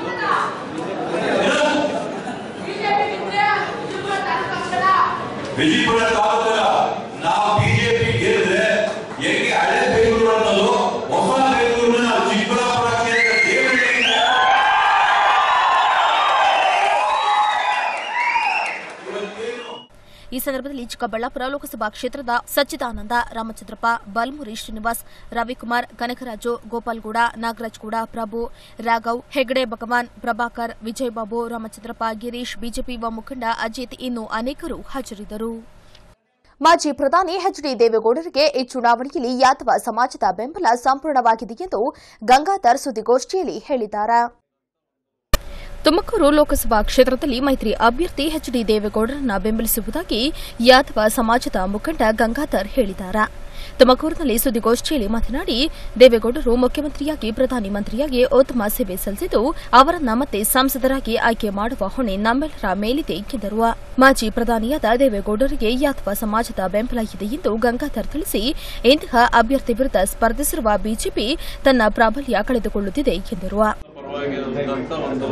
ಏನು? ವಿಜಯಪುರ ತಾಲೂಕಲ್ಲ ನಾವು ಬಿಜೆಪಿ ಗೆದ್ರೆ ಹೆಂಗೆ ಹಳೆ ಬೆಂಗಳೂರು ಅನ್ನೋದು ಹೊಸ ಬೆಂಗಳೂರಿನ ನಾವು ಚಿಕ್ಕಬಳ್ಳಾಪುರ ಕ್ಷೇತ್ರ ದೇವನಹಳ್ಳಿಯಿಂದ ಈ ಸಂದರ್ಭದಲ್ಲಿ ಚಿಕ್ಕಬಳ್ಳಾಪುರ ಲೋಕಸಭಾ ಕ್ಷೇತ್ರದ ಸಚ್ಚಿದಾನಂದ ರಾಮಚಂದ್ರಪ್ಪ ಬಲ್ಮುರಿ ಶ್ರೀನಿವಾಸ್ ರವಿಕುಮಾರ್ ಕನಕರಾಜು ಗೋಪಾಲ್ಗೌಡ ನಾಗರಾಜ್ಗೌಡ ಪ್ರಭು ರಾಘವ್ ಹೆಗಡೆ ಭಗವಾನ್ ಪ್ರಭಾಕರ್ ವಿಜಯಬಾಬು ರಾಮಚಂದ್ರಪ್ಪ ಗಿರೀಶ್ ಬಿಜೆಪಿ ಯುವ ಮುಖಂಡ ಅಜಿತ್ ಇನ್ನೂ ಅನೇಕರು ಹಾಜರಿದ್ದರು ಮಾಜಿ ಪ್ರಧಾನಿ ಎಚ್ ಡಿ ದೇವೇಗೌಡರಿಗೆ ಈ ಚುನಾವಣೆಯಲ್ಲಿ ಯಾದವ ಸಮಾಜದ ಬೆಂಬಲ ಸಂಪೂರ್ಣವಾಗಿದೆ ಎಂದು ಗಂಗಾಧರ್ ಸುದ್ದಿಗೋಷ್ಠಿಯಲ್ಲಿ ಹೇಳಿದ್ದಾರೆ ತುಮಕೂರು ಲೋಕಸಭಾ ಕ್ಷೇತ್ರದಲ್ಲಿ ಮೈತ್ರಿ ಅಭ್ಯರ್ಥಿ ಎಚ್ ಡಿ ದೇವೇಗೌಡರನ್ನ ಬೆಂಬಲಿಸುವುದಾಗಿ ಯಾದವ ಸಮಾಜದ ಮುಖಂಡ ಗಂಗಾಧರ್ ಹೇಳಿದ್ದಾರೆ ತುಮಕೂರಿನಲ್ಲಿ ಸುದ್ದಿಗೋಷ್ಠಿಯಲ್ಲಿ ಮಾತನಾಡಿ ದೇವೇಗೌಡರು ಮುಖ್ಯಮಂತ್ರಿಯಾಗಿ ಪ್ರಧಾನಿ ಮಂತ್ರಿಯಾಗಿ ಉತ್ತಮ ಸೇವೆ ಸಲ್ಲಿಸಿದ್ದು ಅವರನ್ನ ಮತ್ತೆ ಸಂಸದರಾಗಿ ಆಯ್ಕೆ ಮಾಡುವ ಹೊಣೆ ನಮ್ಮೆಲ್ಲರ ಮೇಲಿದೆ ಎಂದರು ಮಾಜಿ ಪ್ರಧಾನಿಯಾದ ದೇವೇಗೌಡರಿಗೆ ಯಾದವ ಸಮಾಜದ ಬೆಂಬಲ ಇದೆ ಎಂದು ಗಂಗಾಧರ್ ತಿಳಿಸಿ ಇಂತಹ ಅಭ್ಯರ್ಥಿ ವಿರುದ್ಧ ಸ್ಪರ್ಧಿಸಿರುವ ಬಿಜೆಪಿ ತನ್ನ ಪ್ರಾಬಲ್ಯ ಕಳೆದುಕೊಳ್ಳುತ್ತಿದೆ ಎಂದರು ಪರವಾಗಿರುವಂತ ಒಂದು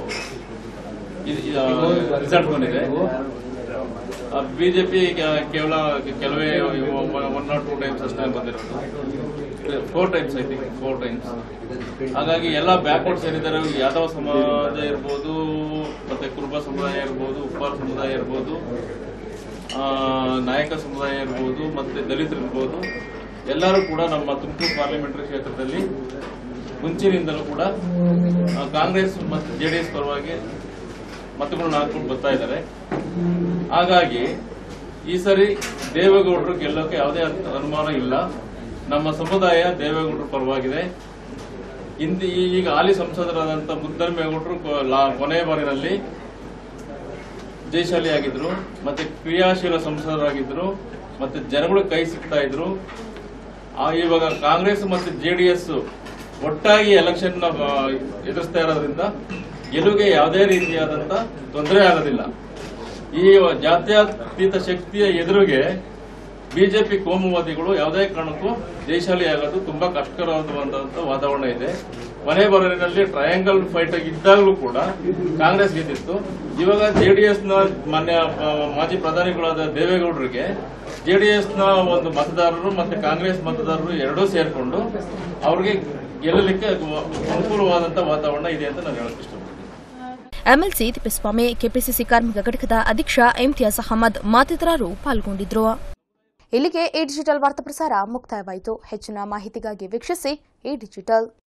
ರಿಸಲ್ಟ್ ಬಂದಿದೆ ಬಿಜೆಪಿ ಕೇವಲ ಕೆಲವೇ ಒನ್ ನಾಟ್ ಟೂ ಟೈಮ್ಸ್ ಅಷ್ಟೇ ಬಂದಿರೋದು four times I think four times ಹಾಗಾಗಿ ಎಲ್ಲ ಬ್ಯಾಕ್ವರ್ಡ್ಸ್ ಏನಿದ್ದಾರೆ ಯಾದವ ಸಮಾಜ ಇರ್ಬೋದು ಮತ್ತೆ ಕುರುಬ ಸಮುದಾಯ ಇರ್ಬೋದು ಉಪ್ಪಾರ ಸಮುದಾಯ ಇರ್ಬೋದು ಆ, ನಾಯಕ ಸಮುದಾಯ ಇರ್ಬೋದು ಮತ್ತೆ ದಲಿತರು ಇರ್ಬೋದು ಎಲ್ಲರೂ ಕೂಡ ನಮ್ಮ ತುಮಕೂರು ಪಾರ್ಲಿಮೆಂಟರಿ ಕ್ಷೇತ್ರದಲ್ಲಿ ಮುಂಚಿನಿಂದಲೂ ಕೂಡ ಆ, ಕಾಂಗ್ರೆಸ್ ಮತ್ತು ಜೆಡಿಎಸ್ ಪರವಾಗಿ ಮತಗಳನ್ನ ಹಾಕೊಂಡು ಬರ್ತಾ ಇದ್ದಾರೆ ಹಾಗಾಗಿ ಈ ಸರಿ ದೇವೇಗೌಡರು ಗೆಲ್ಲೋಕೆ ಯಾವುದೇ ಅನ್- ಅನುಮಾನ ಇಲ್ಲ ನಮ್ಮ ಸಮುದಾಯ ದೇವೇಗೌಡರ ಪರವಾಗಿದೆ ಇಂದು ಈಗ ಹಾಲಿ ಸಂಸದರಾದಂಥ ಮುದ್ದನ್ಮೇಗೌಡರು ಕೊ- ಲಾ- ಕೊನೆಯ ಬಾರಿನಲ್ಲಿ ಜಯಶಾಲಿಯಾಗಿದ್ರು ಮತ್ತೆ ಕ್ರಿಯಾಶೀಲ ಸಂಸದರಾಗಿದ್ರು ಮತ್ತೆ ಜನಗಳು ಕೈ ಸಿಗ್ತಾ ಇದ್ರು ಆ ಇವಾಗ ಕಾಂಗ್ರೆಸ್ ಮತ್ತು ಜೆಡಿಎಸ್ ಒಟ್ಟಾಗಿ ಎಲೆಕ್ಷನ್ ಎದುರಿಸ್ತಾ ಇರೋದ್ರಿಂದ ಗೆಲುವಿಗೆ ಯಾವುದೇ ರೀತಿಯಾದಂತ ತೊಂದರೆ ಆಗೋದಿಲ್ಲ ಈ ಜಾತ್ಯತೀತ ಶಕ್ತಿಯ ಎದುರಿಗೆ ಬಿಜೆಪಿ ಕೋಮುವಾದಿಗಳು ಯಾವುದೇ ಕಾರಣಕ್ಕೂ ಜಯಶಾಲಿ ಆಗೋದು ತುಂಬಾ ಕಷ್ಟಕರವಾದಂತಹ ವಾತಾವರಣ ಇದೆ ಮನೆ ಬರಲಿನಲ್ಲಿ ಟ್ರಯಾಂಗಲ್ ಫೈಟ್ ಇದ್ದಾಗಲೂ ಕೂಡ ಕಾಂಗ್ರೆಸ್ ಗೆದ್ದಿತ್ತು ಇವಾಗ ಜೆಡಿಎಸ್ ನ ಮಾನ್ಯ ಆ, ಮಾಜಿ ಪ್ರಧಾನಿಗಳಾದ ದೇವೇಗೌಡರಿಗೆ ಜೆಡಿಎಸ್ ನ ಒಂದು ಮತದಾರರು ಮತ್ತೆ ಕಾಂಗ್ರೆಸ್ ಮತದಾರರು ಎರಡೂ ಸೇರ್ಕೊಂಡು ಅವ್ರಿಗೆ ಗೆಲ್ಲಲಿಕ್ಕೆ ಅನುಕೂಲವಾದಂತಹ ವಾತಾವರಣ ಇದೆ ಅಂತ ನಾನು ಹೇಳಕ್ ಇಷ್ಟಪಡ್ತೀನಿ ಎಂಎಲ್ಸಿ ತಿಪ್ಪೇಸ್ವಾಮಿ ಕೆಪಿಸಿಸಿ ಕಾರ್ಮಿಕ ಘಟಕದ ಅಧ್ಯಕ್ಷ ಇಮ್ತಿಯಾಜ್ ಅಹಮದ್ ಮತ್ತಿತರರು ಪಾಲ್ಗೊಂಡಿದ್ರು ಇಲ್ಲಿಗೆ ಈ ಡಿಜಿಟಲ್ ವಾರ್ತಾ ಪ್ರಸಾರ ಮುಕ್ತಾಯವಾಯಿತು ಹೆಚ್ಚಿನ ಮಾಹಿತಿಗಾಗಿ ವೀಕ್ಷಿಸಿ ಈ ಡಿಜಿಟಲ್